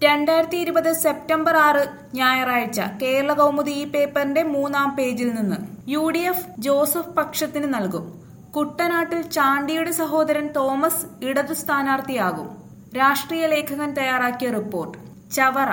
രണ്ടായിരത്തി ഇരുപത് സെപ്റ്റംബർ ആറ് ഞായറാഴ്ച കേരള കൗമുദി ഈ പേപ്പറിന്റെ മൂന്നാം പേജിൽ നിന്ന് യു ഡി എഫ് ജോസഫ് പക്ഷത്തിന് നൽകും കുട്ടനാട്ടിൽ ചാണ്ടിയുടെ സഹോദരൻ തോമസ് ഇടതു സ്ഥാനാർത്ഥിയാകും രാഷ്ട്രീയ ലേഖകൻ തയ്യാറാക്കിയ റിപ്പോർട്ട് ചവറ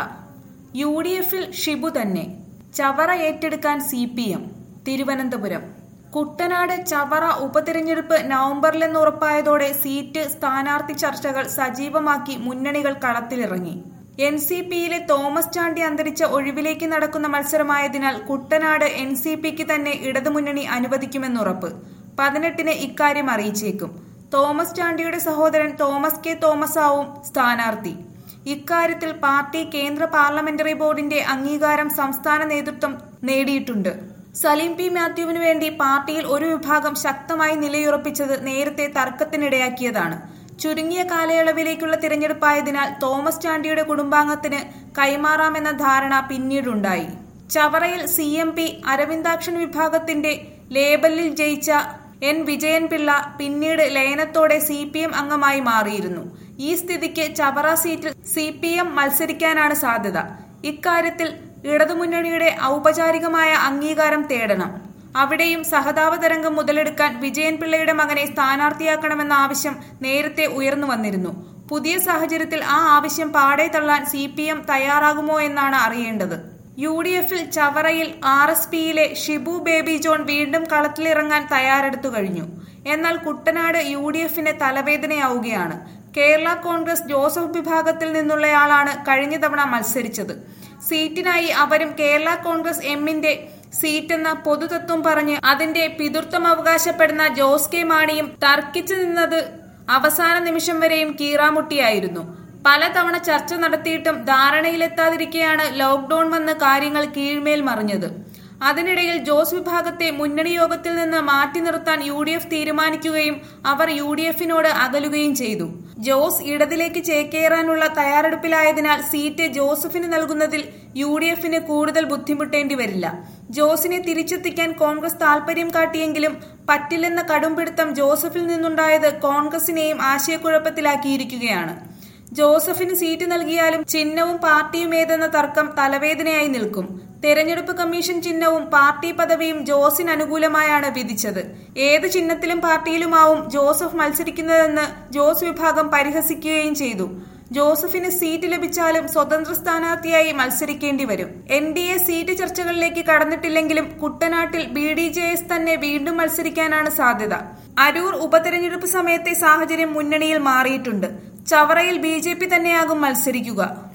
യു ഡി എഫിൽ ഷിബു തന്നെ ചവറ ഏറ്റെടുക്കാൻ C P M Thiruvananthapuram Kuttanad Chavara ഉപതിരഞ്ഞെടുപ്പ് നവംബറിലെന്ന് ഉറപ്പായതോടെ സീറ്റ് സ്ഥാനാർത്ഥി ചർച്ചകൾ സജീവമാക്കി മുന്നണികൾ കളത്തിലിറങ്ങി എൻ സി പിയിലെ തോമസ് ചാണ്ടി അന്തരിച്ച ഒഴിവിലേക്ക് നടക്കുന്ന മത്സരമായതിനാൽ കുട്ടനാട് എൻ സി പിക്ക് തന്നെ ഇടതുമുന്നണി അനുവദിക്കുമെന്നുറപ്പ് പതിനെട്ടിന് ഇക്കാര്യം അറിയിച്ചേക്കും തോമസ് ചാണ്ടിയുടെ സഹോദരൻ തോമസ് കെ തോമസ് ആവും സ്ഥാനാർത്ഥി ഇക്കാര്യത്തിൽ പാർട്ടി കേന്ദ്ര പാർലമെന്ററി ബോർഡിന്റെ അംഗീകാരം സംസ്ഥാന നേതൃത്വം നേടിയിട്ടുണ്ട് സലീം പി മാത്യുവിനു വേണ്ടി പാർട്ടിയിൽ ഒരു വിഭാഗം ശക്തമായി നിലയുറപ്പിച്ചത് നേരത്തെ തർക്കത്തിനിടയാക്കിയതാണ് ചുരുങ്ങിയ കാലയളവിലേക്കുള്ള തിരഞ്ഞെടുപ്പായതിനാൽ തോമസ് ചാണ്ടിയുടെ കുടുംബാംഗത്തിന് കൈമാറാമെന്ന ധാരണ പിന്നീടുണ്ടായി ചവറയിൽ സി എം പി അരവിന്ദാക്ഷൻ വിഭാഗത്തിന്റെ ലേബലിൽ ജയിച്ച എൻ വിജയൻപിള്ള പിന്നീട് ലയനത്തോടെ സി പി എം അംഗമായി മാറിയിരുന്നു ഈ സ്ഥിതിക്ക് ചവറ സീറ്റിൽ സി പി എം മത്സരിക്കാനാണ് സാധ്യത ഇക്കാര്യത്തിൽ ഇടതുമുന്നണിയുടെ ഔപചാരികമായ അംഗീകാരം തേടണം അവിടെയും സഹതാപ തരംഗം മുതലെടുക്കാൻ വിജയൻപിള്ളയുടെ മകനെ സ്ഥാനാർത്ഥിയാക്കണമെന്ന ആവശ്യം നേരത്തെ ഉയർന്നു വന്നിരുന്നു പുതിയ സാഹചര്യത്തിൽ ആ ആവശ്യം പാടെ തള്ളാൻ സി പി എം തയ്യാറാകുമോ എന്നാണ് അറിയേണ്ടത് യു ഡി എഫിൽ ചവറയിൽ ആർ എസ് പിയിലെ ഷിബു ബേബി ജോൺ വീണ്ടും കളത്തിലിറങ്ങാൻ തയ്യാറെടുത്തു കഴിഞ്ഞു എന്നാൽ കുട്ടനാട് യു ഡി എഫിന് തലവേദനയാവുകയാണ് കേരള കോൺഗ്രസ് ജോസഫ് വിഭാഗത്തിൽ നിന്നുള്ളയാളാണ് കഴിഞ്ഞ തവണ മത്സരിച്ചത് സീറ്റിനായി അവരും കേരള കോൺഗ്രസ് എമ്മിന്റെ സീറ്റെന്ന പൊതുതത്വം പറഞ്ഞ് അതിന്റെ പിതൃത്വം അവകാശപ്പെടുന്ന ജോസ് കെ മാണിയും തർക്കിച്ചു നിന്നത് അവസാന നിമിഷം വരെയും കീറാമുട്ടിയായിരുന്നു പലതവണ ചർച്ച നടത്തിയിട്ടും ധാരണയിലെത്താതിരിക്കെയാണ് ലോക്ഡൌൺ വന്ന് കാര്യങ്ങൾ കീഴ്മേൽ മറിഞ്ഞത് അതിനിടയിൽ ജോസ് വിഭാഗത്തെ മുന്നണി യോഗത്തിൽ നിന്ന് മാറ്റി നിർത്താൻ യു ഡി എഫ് തീരുമാനിക്കുകയും അവർ യു ഡി എഫിനോട് അകലുകയും ചെയ്തു ജോസ് ഇടതിലേക്ക് ചേക്കേറാനുള്ള തയ്യാറെടുപ്പിലായതിനാൽ സീറ്റ് ജോസഫിന് നൽകുന്നതിൽ യു ഡി എഫിന് കൂടുതൽ ബുദ്ധിമുട്ടേണ്ടി വരില്ല ജോസിനെ തിരിച്ചെത്തിക്കാൻ കോൺഗ്രസ് താൽപര്യം കാട്ടിയെങ്കിലും പറ്റില്ലെന്ന കടുംപിടുത്തം ജോസഫിൽ നിന്നുണ്ടായത് കോൺഗ്രസിനെയും ആശയക്കുഴപ്പത്തിലാക്കിയിരിക്കുകയാണ് ജോസഫിന് സീറ്റ് നൽകിയാലും ചിഹ്നവും പാർട്ടിയും ഏതെന്ന തർക്കം തലവേദനയായി നിൽക്കും തെരഞ്ഞെടുപ്പ് കമ്മീഷൻ ചിഹ്നവും പാർട്ടി പദവിയും ജോസിന് അനുകൂലമായാണ് വിധിച്ചത് ഏത് ചിഹ്നത്തിലും പാർട്ടിയിലുമാവും ജോസഫ് മത്സരിക്കുന്നതെന്ന് ജോസ് വിഭാഗം പരിഹസിക്കുകയും ചെയ്തു ജോസഫിന് സീറ്റ് ലഭിച്ചാലും സ്വതന്ത്ര സ്ഥാനാർത്ഥിയായി മത്സരിക്കേണ്ടി വരും എൻ ഡി എ സീറ്റ് ചർച്ചകളിലേക്ക് കടന്നിട്ടില്ലെങ്കിലും കുട്ടനാട്ടിൽ ബി ഡി ജെ എസ് തന്നെ വീണ്ടും മത്സരിക്കാനാണ് സാധ്യത അരൂർ ഉപതെരഞ്ഞെടുപ്പ് സമയത്തെ സാഹചര്യം മുന്നണിയിൽ മാറിയിട്ടുണ്ട് ചവറയിൽ ബി ജെ പി തന്നെയാകും മത്സരിക്കുക